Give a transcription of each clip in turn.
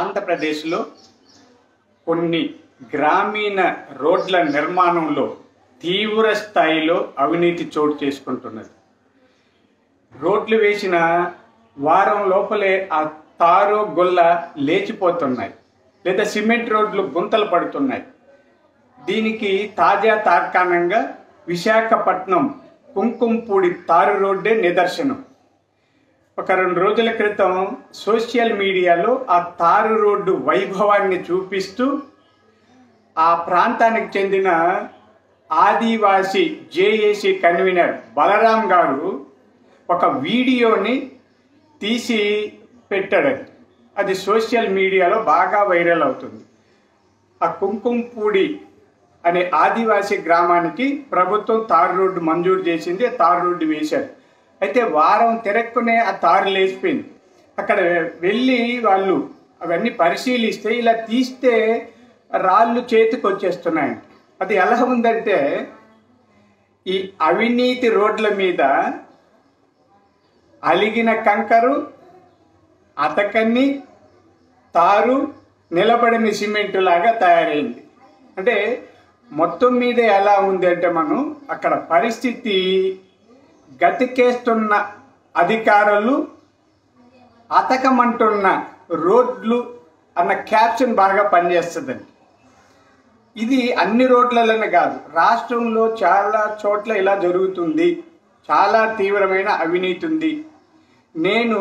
ఆంధ్రప్రదేశ్లో కొన్ని గ్రామీణ రోడ్ల నిర్మాణంలో తీవ్ర స్థాయిలో అవినీతి చోటు చేసుకుంటున్నది రోడ్లు వేసిన వారం లోపలే ఆ తారు గొల్ల లేచిపోతున్నాయి లేదా సిమెంట్ రోడ్లు గుంతలు పడుతున్నాయి దీనికి తాజా తార్కాణంగా విశాఖపట్నం కుంకుంపూడి తారు రోడ్డే నిదర్శనం ఒక రెండు రోజుల క్రితం సోషల్ మీడియాలో ఆ తారు రోడ్డు వైభవాన్ని చూపిస్తూ ఆ ప్రాంతానికి చెందిన ఆదివాసి జేఏసీ కన్వీనర్ బలరాం గారు ఒక వీడియోని తీసి పెట్టాడు అది సోషల్ మీడియాలో బాగా వైరల్ అవుతుంది ఆ కుంకుంపూడి అనే ఆదివాసీ గ్రామానికి ప్రభుత్వం తారు రోడ్డు మంజూరు చేసింది ఆ తారు రోడ్డు వేశారు అయితే వారం తిరక్కునే ఆ తారు లేచిపోయింది అక్కడ వెళ్ళి వాళ్ళు అవన్నీ పరిశీలిస్తే ఇలా తీస్తే రాళ్ళు చేతికి వచ్చేస్తున్నాయండి అది ఎలా ఉందంటే ఈ అవినీతి రోడ్ల మీద అలిగిన కంకరు అతకన్ని తారు నిలబడిన సిమెంట్ లాగా తయారైంది అంటే మొత్తం మీద ఎలా ఉంది అంటే మనం అక్కడ పరిస్థితి గతికేస్తున్న అధికారులు అతకమంటున్న రోడ్లు అన్న క్యాప్షన్ బాగా పనిచేస్తుందండి ఇది అన్ని రోడ్లలోనే కాదు రాష్ట్రంలో చాలా చోట్ల ఇలా జరుగుతుంది చాలా తీవ్రమైన అవినీతి ఉంది నేను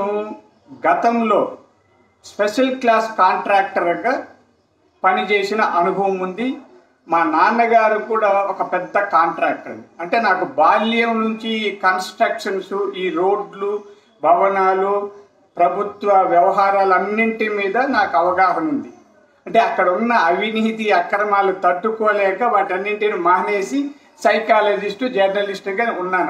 గతంలో స్పెషల్ క్లాస్ కాంట్రాక్టర్గా పనిచేసిన అనుభవం ఉంది మా నాన్నగారు కూడా ఒక పెద్ద కాంట్రాక్టర్ అంటే నాకు బాల్యం నుంచి ఈ కన్స్ట్రక్షన్స్ ఈ రోడ్లు భవనాలు ప్రభుత్వ వ్యవహారాలన్నింటి మీద నాకు అవగాహన ఉంది అంటే అక్కడ ఉన్న అవినీతి అక్రమాలు తట్టుకోలేక వాటన్నింటిని మానేసి సైకాలజిస్టు జర్నలిస్టుగా ఉన్నాను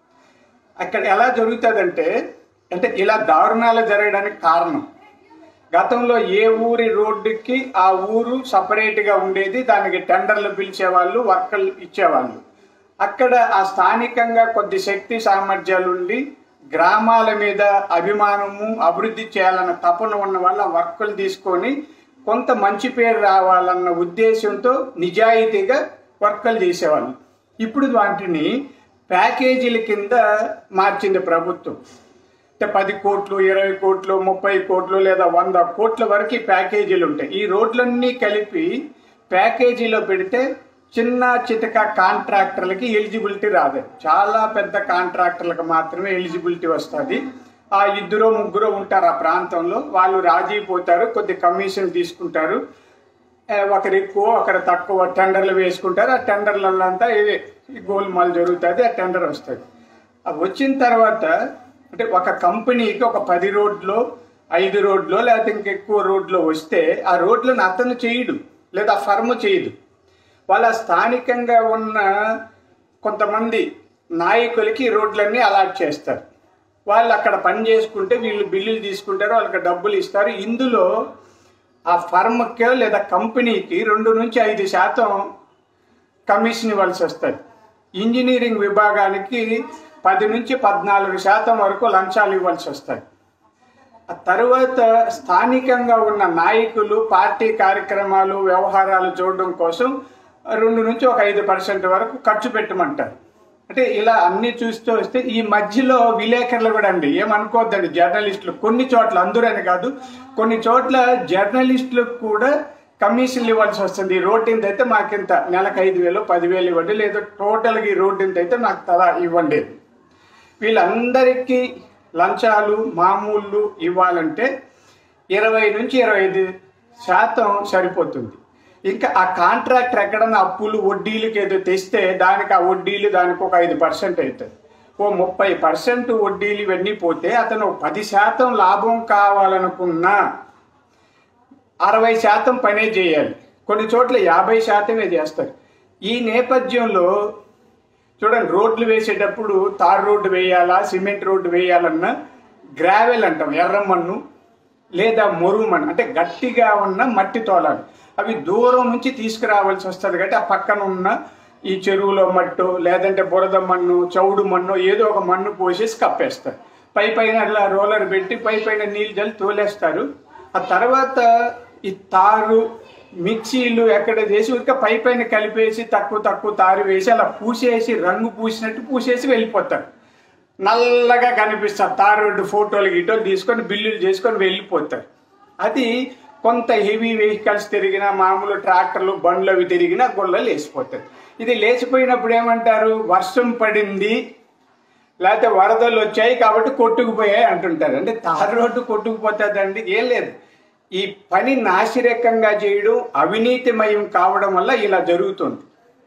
అక్కడ ఎలా జరుగుతుందంటే అంటే ఇలా దారుణాలు జరగడానికి కారణం గతంలో ఏ ఊరి రోడ్డుకి ఆ ఊరు సపరేట్గా ఉండేది దానికి టెండర్లు పిలిచేవాళ్ళు వర్కర్లు ఇచ్చేవాళ్ళు అక్కడ ఆ స్థానికంగా కొద్ది శక్తి సామర్థ్యాలు ఉండి గ్రామాల మీద అభిమానము అభివృద్ధి చేయాలన్న తపన ఉన్న వాళ్ళ వర్కులు తీసుకొని కొంత మంచి పేరు రావాలన్న ఉద్దేశంతో నిజాయితీగా వర్కులు చేసేవాళ్ళు ఇప్పుడు వాటిని ప్యాకేజీల కింద మార్చింది ప్రభుత్వం అంటే పది కోట్లు ఇరవై కోట్లు ముప్పై కోట్లు లేదా వంద కోట్ల వరకు ఈ ప్యాకేజీలు ఉంటాయి ఈ రోడ్లన్నీ కలిపి ప్యాకేజీలో పెడితే చిన్న చితక కాంట్రాక్టర్లకి ఎలిజిబిలిటీ రాదు చాలా పెద్ద కాంట్రాక్టర్లకు మాత్రమే ఎలిజిబిలిటీ వస్తుంది ఆ ఇద్దరు ముగ్గురు ఉంటారు ఆ ప్రాంతంలో వాళ్ళు రాజీ పోతారు కొద్ది కమిషన్ తీసుకుంటారు ఆ, ఒకరు ఎక్కువ ఒకరు తక్కువ టెండర్లు వేసుకుంటారు ఆ టెండర్లలో అంతా ఇవే ఈ గోల్మాల్ జరుగుతుంది ఆ టెండర్ వస్తుంది అది వచ్చిన తర్వాత అంటే ఒక కంపెనీకి ఒక పది రోడ్లో ఐదు రోడ్లో లేకపోతే ఇంకెక్కువ రోడ్లో వస్తే ఆ రోడ్లను అతను చేయడు లేదా ఫర్మ్ చేయదు వాళ్ళ స్థానికంగా ఉన్న కొంతమంది నాయకులకి ఈ రోడ్లన్నీ అలాట్ చేస్తారు వాళ్ళు అక్కడ పని చేసుకుంటే వీళ్ళు బిల్లులు తీసుకుంటారు వాళ్ళకి డబ్బులు ఇస్తారు ఇందులో ఆ ఫర్మ్కి లేదా కంపెనీకి రెండు నుంచి ఐదు శాతం కమిషన్ ఇవ్వాల్సి వస్తుంది ఇంజనీరింగ్ విభాగానికి పది నుంచి పద్నాలుగు శాతం వరకు లంచాలు ఇవ్వాల్సి వస్తుంది ఆ తరువాత స్థానికంగా ఉన్న నాయకులు పార్టీ కార్యక్రమాలు వ్యవహారాలు చూడడం కోసం రెండు నుంచి ఒక ఐదు పర్సెంట్ వరకు ఖర్చు పెట్టమంటారు అంటే ఇలా అన్ని చూస్తూ వస్తే ఈ మధ్యలో విలేకరులు కూడా అండి ఏమనుకోవద్దండి జర్నలిస్టులు కొన్ని చోట్ల అందరని కాదు కొన్ని చోట్ల జర్నలిస్టులకు కూడా కమిషన్లు ఇవ్వాల్సి వస్తుంది ఈ రోడ్ ఇంత అయితే మాకింత నెలకు ఐదు వేలు పదివేలు ఇవ్వండి లేదా టోటల్గా ఈ రోడ్ ఇంత అయితే నాకు తలా ఇవ్వండి వీళ్ళందరికీ లంచాలు మామూళ్ళు ఇవ్వాలంటే ఇరవై నుంచి ఇరవై ఐదు శాతం సరిపోతుంది ఇంకా ఆ కాంట్రాక్టర్ ఎక్కడన్నా అప్పులు వడ్డీలకి ఏదో తెస్తే దానికి ఆ వడ్డీలు దానికి ఒక ఐదు పర్సెంట్ అవుతుంది ఓ ముప్పై పర్సెంట్ వడ్డీలు ఇవన్నీ పోతే అతను పది శాతం లాభం కావాలనుకున్నా అరవై శాతం పనే చేయాలి కొన్ని చోట్ల యాభై శాతమే చేస్తారు ఈ నేపథ్యంలో చూడండి రోడ్లు వేసేటప్పుడు తార్ రోడ్డు వేయాలా సిమెంట్ రోడ్డు వేయాలన్నా గ్రావెల్ అంటాం ఎర్రమన్ను లేదా మొరుమన్ను అంటే గట్టిగా ఉన్న మట్టి తోలాలి అవి దూరం నుంచి తీసుకురావాల్సి వస్తుంది కాబట్టి ఆ పక్కన ఉన్న ఈ చెరువులో మట్టు లేదంటే బురద మన్ను చౌడు మన్ను ఏదో ఒక మన్ను పోసేసి కప్పేస్తారు పై పైన అట్లా రోలర్ పెట్టి పై పైన నీళ్ళు జల్లి తోలేస్తారు ఆ తర్వాత ఈ తారు మిక్సీలు ఎక్కడ చేసి ఇంకా పై పైన కలిపేసి తక్కువ తక్కువ తారు వేసి అలా పూసేసి రంగు పూసినట్టు పూసేసి వెళ్ళిపోతారు నల్లగా కనిపిస్తారు తారు రోడ్డు ఫోటోలు గిటోలు తీసుకొని బిల్లులు చేసుకొని వెళ్ళిపోతారు అది కొంత హెవీ వెహికల్స్ తిరిగినా మామూలు ట్రాక్టర్లు బండ్లు అవి తిరిగినా గొల్లలు లేచిపోతాయి ఇది లేచిపోయినప్పుడు ఏమంటారు వర్షం పడింది లేకపోతే వరదలు వచ్చాయి కాబట్టి కొట్టుకుపోయాయి అంటుంటారు అంటే తారు రోడ్డు కొట్టుకుపోతుందండి ఏం లేదు ఈ పని నాసిరకంగా చేయడం అవినీతిమయం కావడం వల్ల ఇలా జరుగుతుంది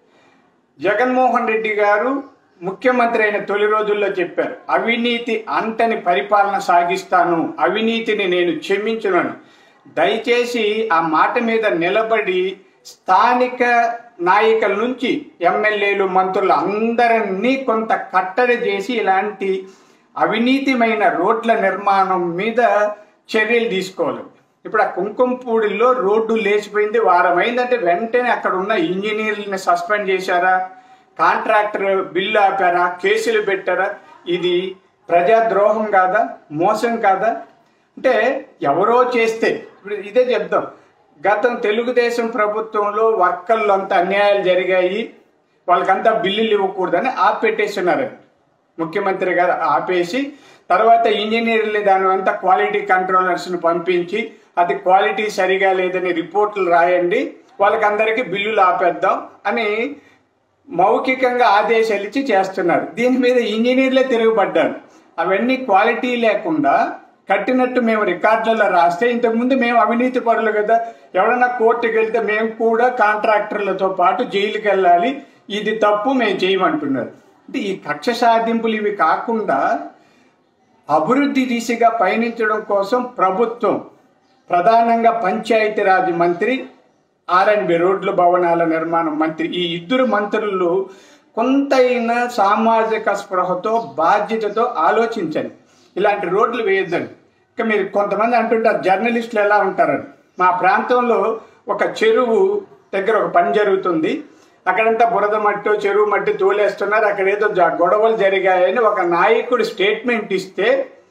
జగన్మోహన్ రెడ్డి గారు ముఖ్యమంత్రి అయిన తొలి రోజుల్లో చెప్పారు అవినీతి అంటని పరిపాలన సాగిస్తాను అవినీతిని నేను క్షమించునని దయచేసి ఆ మాట మీద నిలబడి స్థానిక నాయకుల నుంచి ఎమ్మెల్యేలు మంత్రులు అందరినీ కొంత కట్టడి చేసి ఇలాంటి అవినీతిమైన రోడ్ల నిర్మాణం మీద చర్యలు తీసుకోవాలి ఇప్పుడు ఆ కుంకుమపూడిలో రోడ్డు లేచిపోయింది వారం అయిందంటే వెంటనే అక్కడ ఉన్న ఇంజనీర్లని సస్పెండ్ చేశారా కాంట్రాక్టర్ బిల్లు ఆపారా కేసులు పెట్టారా ఇది ప్రజాద్రోహం కాదా మోసం కాదా అంటే ఎవరో చేస్తే ఇప్పుడు ఇదే చెప్దాం గతం తెలుగుదేశం ప్రభుత్వంలో వర్కర్లు అంతా అన్యాయాలు జరిగాయి వాళ్ళకంతా బిల్లులు ఇవ్వకూడదని ఆపెట్టేస్తున్నారు ముఖ్యమంత్రి గారు ఆపేసి తర్వాత ఇంజనీర్లు దాని అంతా క్వాలిటీ కంట్రోలర్స్ని పంపించి అది క్వాలిటీ సరిగా లేదని రిపోర్ట్లు రాయండి వాళ్ళకందరికీ బిల్లులు ఆపేద్దాం అని మౌఖికంగా ఆదేశాలు ఇచ్చి చేస్తున్నారు దీని మీద ఇంజనీర్లే తిరుగుబడ్డారు అవన్నీ క్వాలిటీ లేకుండా కట్టినట్టు మేము రికార్డులలో రాస్తే ఇంతకుముందు మేము అవినీతి పరులు కదా ఎవరైనా కోర్టుకి వెళ్తే మేము కూడా కాంట్రాక్టర్లతో పాటు జైలుకి వెళ్ళాలి ఇది తప్పు మేము చేయమంటున్నారు అంటే ఈ కక్ష సాధింపులు ఇవి కాకుండా అభివృద్ధి దిశగా పయనించడం కోసం ప్రభుత్వం ప్రధానంగా పంచాయతీరాజ్ మంత్రి ఆర్ఎండ్బి రోడ్లు భవనాల నిర్మాణం మంత్రి ఈ ఇద్దరు మంత్రులు కొంతైనా సామాజిక స్పృహతో బాధ్యతతో ఆలోచించండి ఇలాంటి రోడ్లు వేయొద్దండి ఇక మీరు కొంతమంది అంటుంటారు జర్నలిస్టులు ఎలా ఉంటారని మా ప్రాంతంలో ఒక చెరువు దగ్గర ఒక పని జరుగుతుంది అక్కడంతా బురద మట్టి చెరువు మట్టి తోలేస్తున్నారు అక్కడ ఏదో జ- గొడవలు జరిగాయని ఒక నాయకుడు స్టేట్మెంట్ ఇస్తే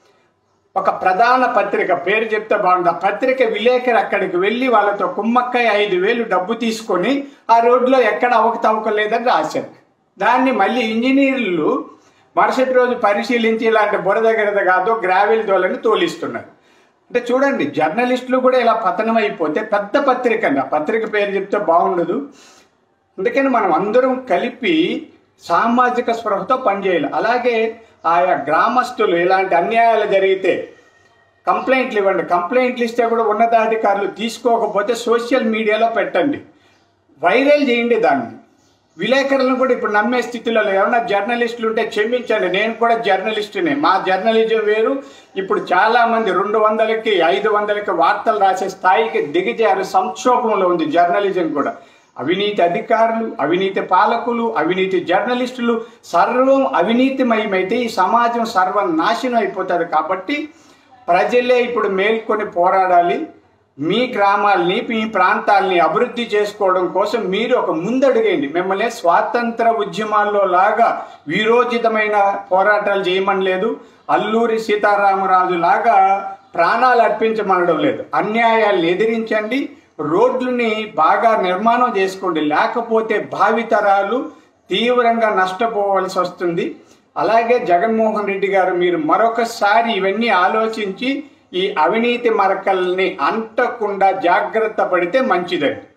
ఒక ప్రధాన పత్రిక పేరు చెప్తే బాగుంది ఆ పత్రిక విలేకరు అక్కడికి వెళ్ళి వాళ్ళతో కుమ్మక్కై ఐదు వేలు డబ్బు తీసుకొని ఆ రోడ్లో ఎక్కడ అవకతవక లేదని రాశారు దాన్ని మళ్ళీ ఇంజనీర్లు మరుసటి రోజు పరిశీలించి ఇలాంటి బురద గిరద కాదు గ్రావెల్ దోలని తోలిస్తున్నారు అంటే చూడండి జర్నలిస్టులు కూడా ఇలా పతనం అయిపోతే పెద్ద పత్రిక అండి ఆ పత్రిక పేరు చెప్తే బాగుండదు అందుకని మనం అందరం కలిపి సామాజిక స్పృహతో పనిచేయాలి అలాగే ఆయా గ్రామస్తులు ఇలాంటి అన్యాయాలు జరిగితే కంప్లైంట్లు ఇవ్వండి కంప్లైంట్లు ఇస్తే కూడా ఉన్నతాధికారులు తీసుకోకపోతే సోషల్ మీడియాలో పెట్టండి వైరల్ చేయండి దాన్ని విలేకరులను కూడా ఇప్పుడు నమ్మే స్థితిలో లేదు ఏమన్నా జర్నలిస్టులు ఉంటే క్షమించండి నేను కూడా జర్నలిస్టునే మా జర్నలిజం వేరు ఇప్పుడు చాలా మంది రెండు వందలకి ఐదు వందలకి వార్తలు రాసే స్థాయికి దిగజారు సంక్షోభంలో ఉంది జర్నలిజం కూడా అవినీతి అధికారులు అవినీతి పాలకులు అవినీతి జర్నలిస్టులు సర్వం అవినీతిమయమైతే ఈ సమాజం సర్వనాశనం అయిపోతుంది కాబట్టి ప్రజలే ఇప్పుడు మేల్కొని పోరాడాలి మీ గ్రామాల్ని మీ ప్రాంతాల్ని అభివృద్ధి చేసుకోవడం కోసం మీరు ఒక ముందడుగేయండి మిమ్మల్ని స్వాతంత్ర ఉద్యమాల్లో లాగా వీరోచితమైన పోరాటాలు చేయమని లేదు అల్లూరి సీతారామరాజు లాగా ప్రాణాలు అర్పించమనడం లేదు అన్యాయాలను ఎదిరించండి రోడ్లని బాగా నిర్మాణం చేసుకోండి లేకపోతే భావితరాలు తీవ్రంగా నష్టపోవాల్సి వస్తుంది అలాగే జగన్మోహన్ రెడ్డి గారు మీరు మరొకసారి ఇవన్నీ ఆలోచించి ఈ అవినీతి మరకల్ని అంటకుండా జాగ్రత్త పడితే మంచిదండి